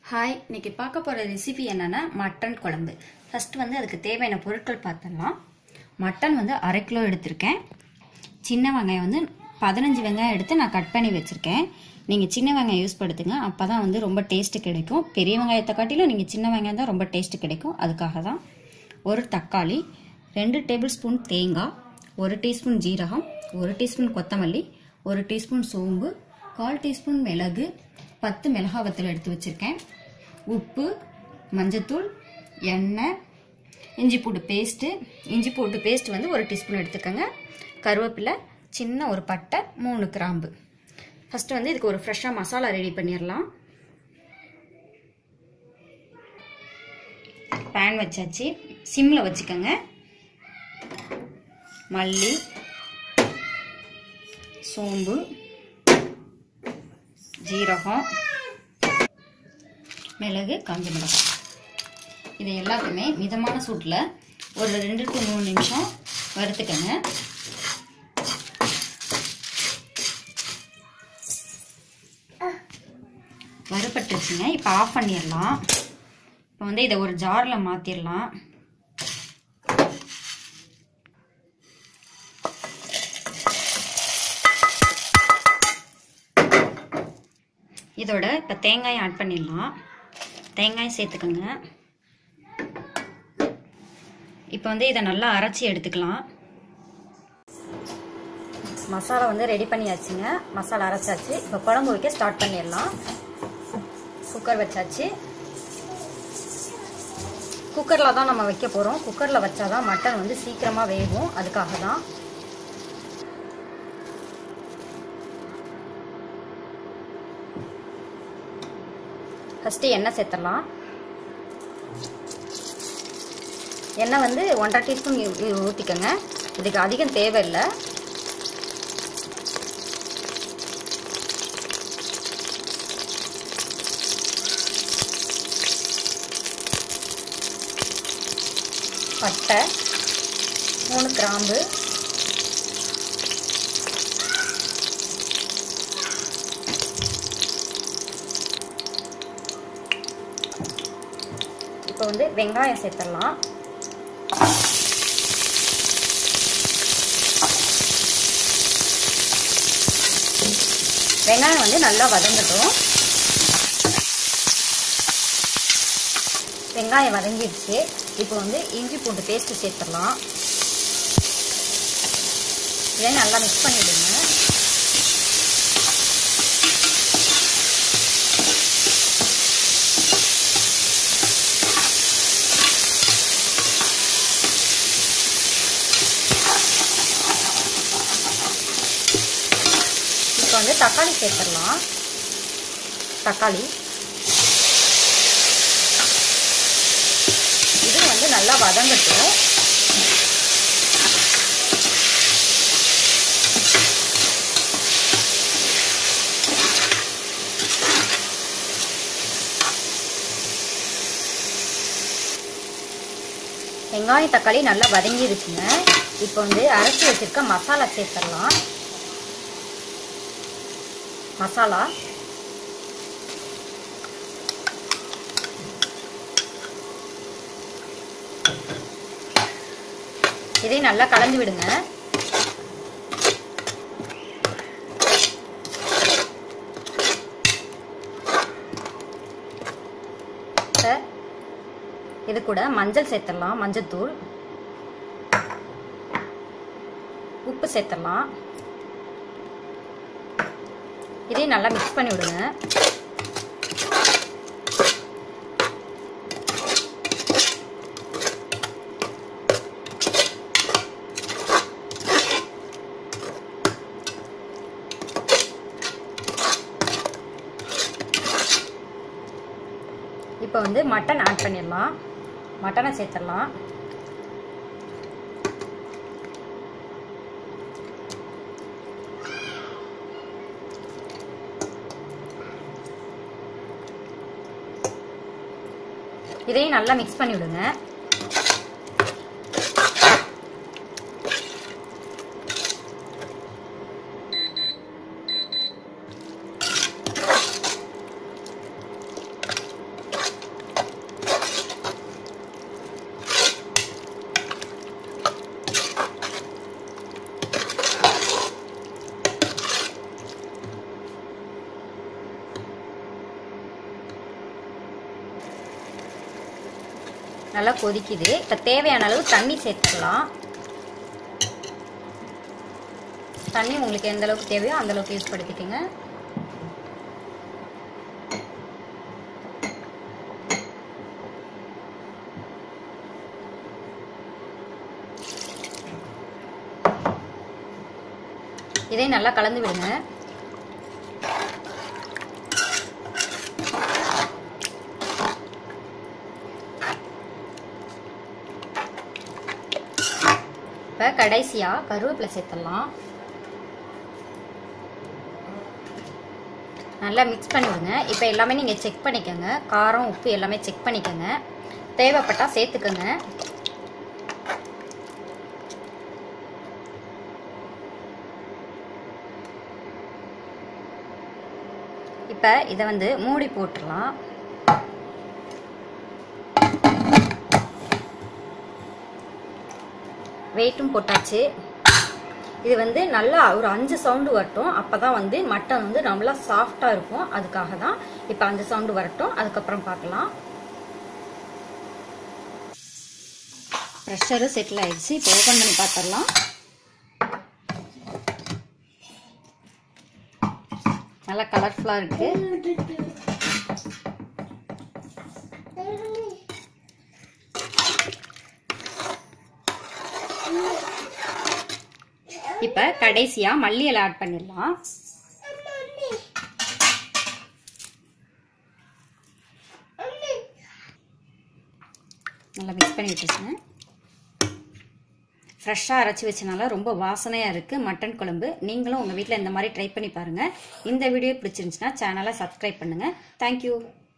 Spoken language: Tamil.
ஹாய் இன்னைக்கு பார்க்க போகிற ரெசிபி என்னன்னா மட்டன் குழம்பு ஃபர்ஸ்ட் வந்து அதுக்கு தேவையான பொருட்கள் பார்த்துடலாம் மட்டன் வந்து அரை கிலோ எடுத்திருக்கேன் சின்ன வெங்காயம் வந்து பதினஞ்சு வெங்காயம் எடுத்து நான் கட் பண்ணி வச்சுருக்கேன் நீங்கள் சின்ன வெங்காயம் யூஸ் படுத்துங்க அப்போ தான் வந்து ரொம்ப டேஸ்ட்டு கிடைக்கும் பெரிய வெங்காயத்தை காட்டிலும் நீங்கள் சின்ன வெங்காயம் தான் ரொம்ப டேஸ்ட்டு கிடைக்கும் அதுக்காக தான் ஒரு தக்காளி ரெண்டு டேபிள் ஸ்பூன் தேங்காய் ஒரு டீஸ்பூன் ஜீரகம் ஒரு டீஸ்பூன் கொத்தமல்லி ஒரு டீஸ்பூன் சோம்பு கால் டீஸ்பூன் மிளகு பத்து மிளகாய் வத்தல் எடுத்து வச்சுருக்கேன் உப்பு மஞ்சத்தூள் எண்ணெய் இஞ்சி பூண்டு பேஸ்ட்டு இஞ்சி பூண்டு பேஸ்ட் வந்து ஒரு டீஸ்பூன் எடுத்துக்கோங்க கருவேப்பிலை சின்ன ஒரு பட்டை மூணு கிராம்பு ஃபஸ்ட்டு வந்து இதுக்கு ஒரு ஃப்ரெஷ்ஷாக மசாலா ரெடி பண்ணிடலாம் பேன் வச்சாச்சு சிம்மில் வச்சுக்கோங்க மல்லி சோம்பு ஜீரகம் மிளகு காஞ்ச மிளகாய் இது எல்லாத்தையுமே மிதமான சூட்டில் ஒரு ரெண்டு டு மூணு நிமிஷம் வறுத்துக்கங்க வறுபட்டுருச்சுங்க இப்போ ஆஃப் பண்ணிடலாம் இப்போ வந்து இதை ஒரு ஜாரில் மாற்றிடலாம் இதோட இப்போ தேங்காயை ஆட் பண்ணிடலாம் தேங்காய் சேர்த்துக்கோங்க இப்போ வந்து இதை நல்லா அரைச்சி எடுத்துக்கலாம் மசாலா வந்து ரெடி பண்ணியாச்சுங்க மசாலா அரைச்சாச்சு இப்போ குழம்பு வைக்க ஸ்டார்ட் பண்ணிடலாம் குக்கர் வச்சாச்சு குக்கரில் தான் நம்ம வைக்க போகிறோம் குக்கரில் வச்சாதான் மட்டன் வந்து சீக்கிரமாக வேகும் அதுக்காக தான் ஃபஸ்ட்டு எண்ணெய் சேர்த்துடலாம் எண்ணெய் வந்து ஒன்றரை டீஸ்பூன் ஊற்றிக்கோங்க இதுக்கு அதிகம் தேவையில்லை பட்டை மூணு கிராம்பு இப்போ வந்து வெங்காயம் சேர்த்துடலாம் வெங்காயம் வந்து நல்லா வதங்கட்டும் வெங்காயம் வதங்கிடுச்சு இப்போ வந்து இஞ்சி பூண்டு பேஸ்ட்டு சேர்த்துடலாம் இதை நல்லா மிக்ஸ் பண்ணிவிடுங்க இப்போ வந்து தக்காளி சேர்த்துடலாம் தக்காளி இது வந்து நல்லா வதங்கட்டும் வெங்காயம் தக்காளி நல்லா வதங்கிருச்சுங்க இப்போ வந்து அரைச்சி வச்சிருக்க மசாலா சேர்த்துடலாம் மசாலா இதை நல்லா கலந்து விடுங்க இது கூட மஞ்சள் சேர்த்துடலாம் மஞ்சள் தூள் உப்பு சேர்த்துடலாம் இதையும் நல்லா மிக்ஸ் பண்ணி விடுங்க இப்போ வந்து மட்டன் ஆட் பண்ணிடலாம் மட்டனை சேர்த்துடலாம் இதையும் நல்லா மிக்ஸ் பண்ணி விடுங்க நல்லா கொதிக்குது இப்போ தேவையான அளவு தண்ணி சேர்த்துக்கலாம் தண்ணி உங்களுக்கு எந்த அளவுக்கு தேவையோ அந்த அளவுக்கு யூஸ் படுத்திக்கோங்க இதை நல்லா கலந்து விடுங்க இப்போ கடைசியாக கருவேப்பிலை சேர்த்துடலாம் நல்லா மிக்ஸ் பண்ணி விடுங்க இப்போ எல்லாமே நீங்கள் செக் பண்ணிக்கோங்க காரம் உப்பு எல்லாமே செக் பண்ணிக்கோங்க தேவைப்பட்டால் சேர்த்துக்கோங்க இப்போ இதை வந்து மூடி போட்டுடலாம் வெயிட்டும் போட்டாச்சு இது வந்து நல்லா ஒரு அஞ்சு சவுண்டு வரட்டும் அப்போ தான் வந்து மட்டன் வந்து நல்லா சாஃப்டாக இருக்கும் அதுக்காக தான் இப்போ அஞ்சு சவுண்டு வரட்டும் அதுக்கப்புறம் பார்க்கலாம் ப்ரெஷரும் செட்டில் ஆயிடுச்சு இப்போ ஓப்பன் பண்ணி பார்த்துடலாம் நல்லா கலர்ஃபுல்லாக இருக்குது இப்போ கடைசியாக மல்லி இலை ஆட் பண்ணிடலாம் நல்லா மிக்ஸ் பண்ணி விட்டுருச்சுங்க ஃப்ரெஷ்ஷாக அரைச்சி வச்சனால ரொம்ப வாசனையாக இருக்குது மட்டன் குழம்பு நீங்களும் உங்கள் வீட்டில் இந்த மாதிரி ட்ரை பண்ணி பாருங்கள் இந்த வீடியோ பிடிச்சிருந்துச்சுன்னா சேனலை சப்ஸ்கிரைப் பண்ணுங்கள் தேங்க்யூ